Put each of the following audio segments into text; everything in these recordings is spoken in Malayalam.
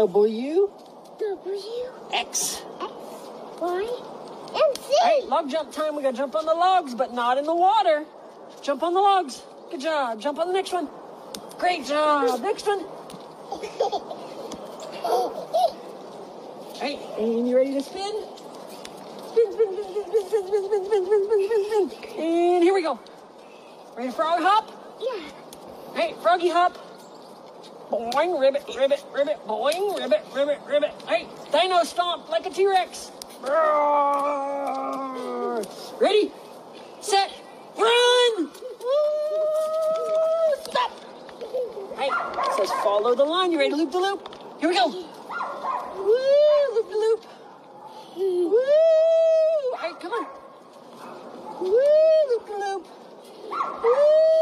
W W X. Y and Z. Hey, log jump time. We gotta jump on the logs, but not in the water. Jump on the logs. Good job. Jump on the next one. Great job. Next one. Hey, and you ready to spin? Spin, spin, spin, spin, spin, spin, spin, spin, spin, spin, spin, spin, spin. And here we go. Ready to frog hop? Yeah. Hey, froggy hop. Boing, ribbit, ribbit, ribbit, boing, ribbit, ribbit, ribbit. Hey, dino stomp like a T-Rex. Roar. Ready, set, run. Woo! Stop. Hey, it says follow the line. You ready to loop the loop? Here we go. Woo, loop the loop. Woo. Hey, come on. Woo, loop the loop. Woo!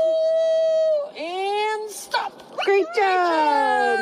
And stop. Great job.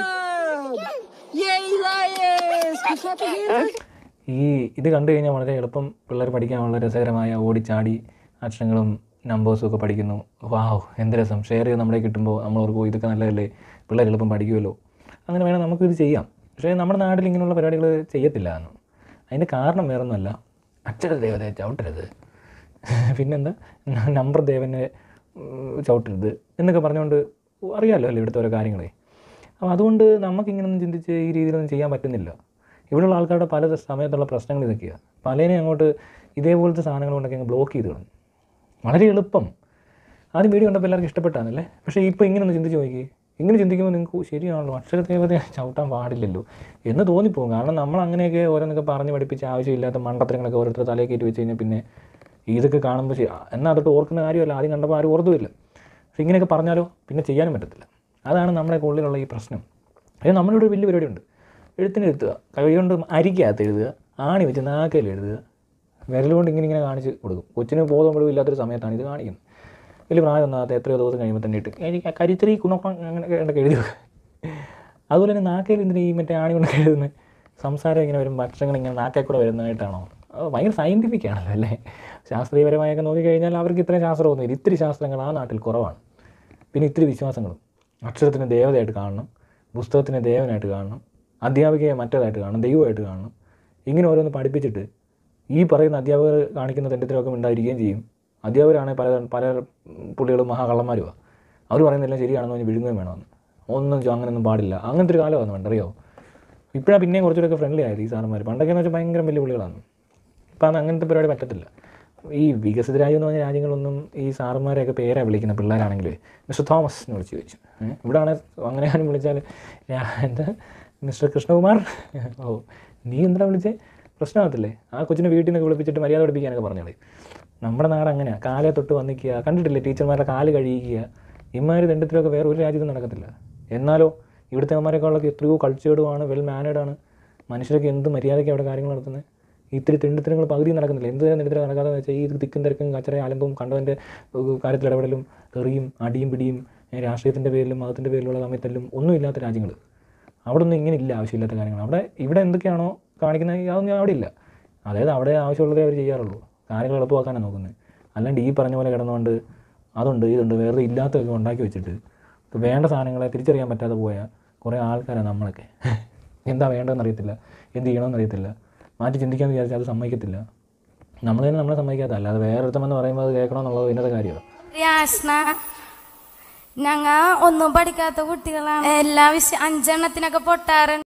Yay, Elias. Can you clap your hands? ഈ ഇത് കണ്ടു കഴിഞ്ഞാൽ വളരെ എളുപ്പം പിള്ളേർ പഠിക്കാൻ വളരെ രസകരമായ ഓടിച്ചാടി അക്ഷരങ്ങളും നമ്പേഴ്സും ഒക്കെ പഠിക്കുന്നു വാവ് എന്ത് രസം ഷെയർ ചെയ്ത് നമ്മളെ കിട്ടുമ്പോൾ നമ്മൾ ഓർക്കും ഇതൊക്കെ നല്ലതല്ലേ പിള്ളേർ എളുപ്പം പഠിക്കുമല്ലോ അങ്ങനെ വേണം നമുക്കിത് ചെയ്യാം പക്ഷേ നമ്മുടെ നാട്ടിൽ ഇങ്ങനെയുള്ള പരിപാടികൾ ചെയ്യത്തില്ല എന്ന് അതിൻ്റെ കാരണം വേറൊന്നുമല്ല അക്ഷരദേവതയെ ചവിട്ടരുത് പിന്നെന്താ നമ്പർ ദേവനെ ഉം, ചവിട്ടരുത് എന്നൊക്കെ പറഞ്ഞുകൊണ്ട് അറിയാമല്ലോ അല്ലേ ഇവിടുത്തെ ഓരോ കാര്യങ്ങളെ അപ്പോൾ അതുകൊണ്ട് നമുക്കിങ്ങനൊന്നും ചിന്തിച്ച് ഈ രീതിയിലൊന്നും ചെയ്യാൻ പറ്റുന്നില്ല ഇവിടെയുള്ള ആൾക്കാരുടെ പല സമയത്തുള്ള പ്രശ്നങ്ങൾ ഇതൊക്കെയാണ് പലതിനെ അങ്ങോട്ട് ഇതേപോലത്തെ സാധനങ്ങൾ കൊണ്ടൊക്കെ അങ്ങ് ബ്ലോക്ക് ചെയ്ത് കളഞ്ഞു വളരെ എളുപ്പം ആദ്യം വീഡിയോ കണ്ടപ്പോൾ എല്ലാവർക്കും ഇഷ്ടപ്പെട്ടാണല്ലേ പക്ഷേ ഇപ്പോൾ ഇങ്ങനെ ഒന്ന് ചിന്തിച്ച് നോക്കി ഇങ്ങനെ ചിന്തിക്കുമ്പോൾ നിങ്ങൾക്ക് "ഓ, ശരിയാണല്ലോ അക്ഷരദേവതയെ ചവിട്ടാൻ പാടില്ലല്ലോ എന്ന് തോന്നിപ്പോകും കാരണം നമ്മൾ അങ്ങനെയൊക്കെ ഓരോന്നൊക്കെ പറഞ്ഞ് പഠിപ്പിച്ച് ആവശ്യമില്ലാത്ത മണ്ടത്തരങ്ങളൊക്കെ ഓരോരുത്തർ തലയിൽ കയറ്റി വെച്ച് കഴിഞ്ഞാൽ പിന്നെ ഇതൊക്കെ കാണുമ്പോൾ ശരി എന്നാൽ അതൊട്ട് ഓർക്കുന്ന കാര്യമല്ല ആദ്യം കണ്ടപ്പോൾ ആരും ഓർത്തുമില്ല പക്ഷേ ഇങ്ങനെയൊക്കെ പറഞ്ഞാലോ പിന്നെ ചെയ്യാനും പറ്റത്തില്ല അതാണ് നമ്മുടെ ഉള്ളിലുള്ള ഈ പ്രശ്നം അത് നമ്മളിവിടെ ഒരു വലിയ പരിപാടിയുണ്ട് എഴുത്തിന് എഴുത്തുക കൈ കൊണ്ട് അരിക്കകത്ത് എഴുതുക ആണി വെച്ച് നാക്കയിൽ എഴുതുക വിരലുകൊണ്ട് ഇങ്ങനെ ഇങ്ങനെ കാണിച്ച് കൊടുക്കും കൊച്ചിന് ബോധം മുഴുവൻ ഇല്ലാത്തൊരു സമയത്താണ് ഇത് കാണിക്കുന്നത് വലിയ പ്രായം ഒന്നാമത്തെ എത്രയോ ദിവസം കഴിയുമ്പോൾ തന്നെ ഇട്ട് എനിക്ക് കരിത്രി കുണക്കം അങ്ങനെ ഒക്കെ എഴുതി വെക്കുക അതുപോലെ തന്നെ നാക്കയിൽ എന്തിനാ ഈ മറ്റേ ആണി കൊണ്ടൊക്കെ എഴുതുന്നത് സംസാരം ഇങ്ങനെ വരുമ്പോൾ അക്ഷരങ്ങൾ ഇങ്ങനെ നാക്കയിൽ കൂടെ വരുന്നതായിട്ടാണോ അത് ഭയങ്കര സയൻറ്റിഫിക് ആണല്ലോ അല്ലേ ശാസ്ത്രീയപരമായൊക്കെ നോക്കിക്കഴിഞ്ഞാൽ അവർക്ക് ഇത്രയും ശാസ്ത്രമൊന്നുമില്ല ഇത്തിരി ശാസ്ത്രങ്ങൾ ആ നാട്ടിൽ കുറവാണ് പിന്നെ ഇത്തിരി വിശ്വാസങ്ങളും അക്ഷരത്തിന് ദേവതയായിട്ട് കാണണം പുസ്തകത്തിനെ ദേവനായിട്ട് കാണണം അധ്യാപികയെ മറ്റേതായിട്ട് കാണണം ദൈവമായിട്ട് കാണണം ഇങ്ങനെ ഓരോന്ന് പഠിപ്പിച്ചിട്ട് ഈ പറയുന്ന അധ്യാപകർ കാണിക്കുന്ന തെണ്ടിത്തരമൊക്കെ ഉണ്ടായിരിക്കുകയും ചെയ്യും അധ്യാപകരാണെങ്കിൽ പല പല പുള്ളികളും മഹാകള്ളന്മാരുമാണ് അവർ പറയുന്നതെല്ലാം ശരിയാണെന്ന് പറഞ്ഞ് വിഴുങ്ങുകയും വേണമെന്ന് ഒന്നും ചോ- അങ്ങനെയൊന്നും പാടില്ല അങ്ങനത്തെ ഒരു കാലമാണ് വേണ്ട അറിയോ ഇപ്പോഴാണ് പിന്നെയും കുറച്ചുകൂടെ ഫ്രണ്ട്ലി ആയത് ഈ സാറന്മാർ പണ്ടൊക്കെ എന്ന് വെച്ചാൽ ഭയങ്കര വലിയ പുള്ളികളാണ് ഇപ്പം അത് അങ്ങനത്തെ പരിപാടി പറ്റത്തില്ല ഈ വികസിത രാജ്യം എന്ന് പറഞ്ഞ രാജ്യങ്ങളൊന്നും ഈ സാറന്മാരെയൊക്കെ പേരാ വിളിക്കുന്ന പിള്ളേരാണെങ്കിൽ മിസ്റ്റർ തോമസ് എന്ന് വിളിച്ച് ചോദിച്ചു ഏഹ് ഇവിടെ ആണെങ്കിൽ അങ്ങനെ ആരും വിളിച്ചാൽ ഞാൻ എന്താ മിസ്റ്റർ കൃഷ്ണകുമാർ ഓ നീ എന്താ വിളിച്ചേ പ്രശ്നമാകത്തില്ലേ ആ കൊച്ചിനെ വീട്ടിൽ നിന്നൊക്കെ വിളിപ്പിച്ചിട്ട് മര്യാദ പഠിപ്പിക്കാനൊക്കെ പറഞ്ഞോളെ നമ്മുടെ നാട് അങ്ങനെയാണ് കാലേ തൊട്ട് വന്നിക്കുക കണ്ടിട്ടില്ലേ ടീച്ചർമാരുടെ കാല് കഴിയിക്കുക ഇമാര് ദണ്ഡത്തിലൊക്കെ വേറെ ഒരു രാജ്യത്തും നടക്കത്തില്ല എന്നാലോ ഇവിടുത്തെ അമ്മമാരെക്കാളൊക്കെ എത്രയോ കൾച്ചേർഡുമാണ് വെൽ മാനേഡാണ് മനുഷ്യരൊക്കെ എന്ത് മര്യാദയ്ക്ക് അവിടെ കാര്യങ്ങൾ നടത്തുന്നത് ഇത്തിരി തെണ്ടിത്തരങ്ങൾ പകുതി നടക്കുന്നില്ല എന്ത് തെണ്ടിത്തരം നടക്കാതെ വെച്ചാൽ ഈ തിക്കും തിരക്കും കച്ചറ അലമ്പും കണ്ടവൻ്റെ ഏഹ്, കാര്യത്തിൽ ഇടപെടലും തെറിയും അടിയും പിടിയും ഏഹ്, രാഷ്ട്രീയത്തിൻ്റെ പേരിലും മതത്തിൻ്റെ പേരിലുള്ള തമ്മിത്തല്ലും ഒന്നുമില്ലാത്ത രാജ്യങ്ങൾ അവിടെ ഒന്നും ഇങ്ങനെ ഇല്ല ആവശ്യമില്ലാത്ത കാര്യങ്ങൾ അവിടെ ഇവിടെ എന്തൊക്കെയാണോ കാണിക്കുന്നത് അതൊന്നും അവിടെ ഇല്ല അതായത് അവിടെ ആവശ്യമുള്ളതേ അവർ ചെയ്യാറുള്ളൂ കാര്യങ്ങൾ എളുപ്പമാക്കാനാണ് നോക്കുന്നത് അല്ലാണ്ട് ഈ പറഞ്ഞ പോലെ കിടന്നുകൊണ്ട് അതുണ്ട് ഇതുണ്ട് വേറെ ഇല്ലാത്തതൊക്കെ ഉണ്ടാക്കി വെച്ചിട്ട് ഇപ്പം വേണ്ട സാധനങ്ങളെ തിരിച്ചറിയാൻ പറ്റാതെ പോയ കുറേ ആൾക്കാരാണ് നമ്മളൊക്കെ എന്താ വേണ്ടതെന്ന് അറിയത്തില്ല എന്ത് ചെയ്യണമെന്ന് അറിയത്തില്ല മാറ്റി ചിന്തിക്കാമെന്ന് വിചാരിച്ചാൽ അത് സമ്മതിക്കത്തില്ല നമ്മൾ തന്നെ നമ്മളെ സമ്മതിക്കാത്ത അല്ലാതെ വേറെ ഒരുത്തമെന്ന് പറയുമ്പോൾ അത് കേൾക്കണമെന്നുള്ളത് ഇന്നത്തെ കാര്യമാണ് യാസ്ന ഞങ്ങ ഒന്നും പഠിക്കാത്ത കുട്ടികളാണ് എല്ലാ വിഷയം അഞ്ചെണ്ണത്തിനൊക്കെ പൊട്ടാറുണ്ട്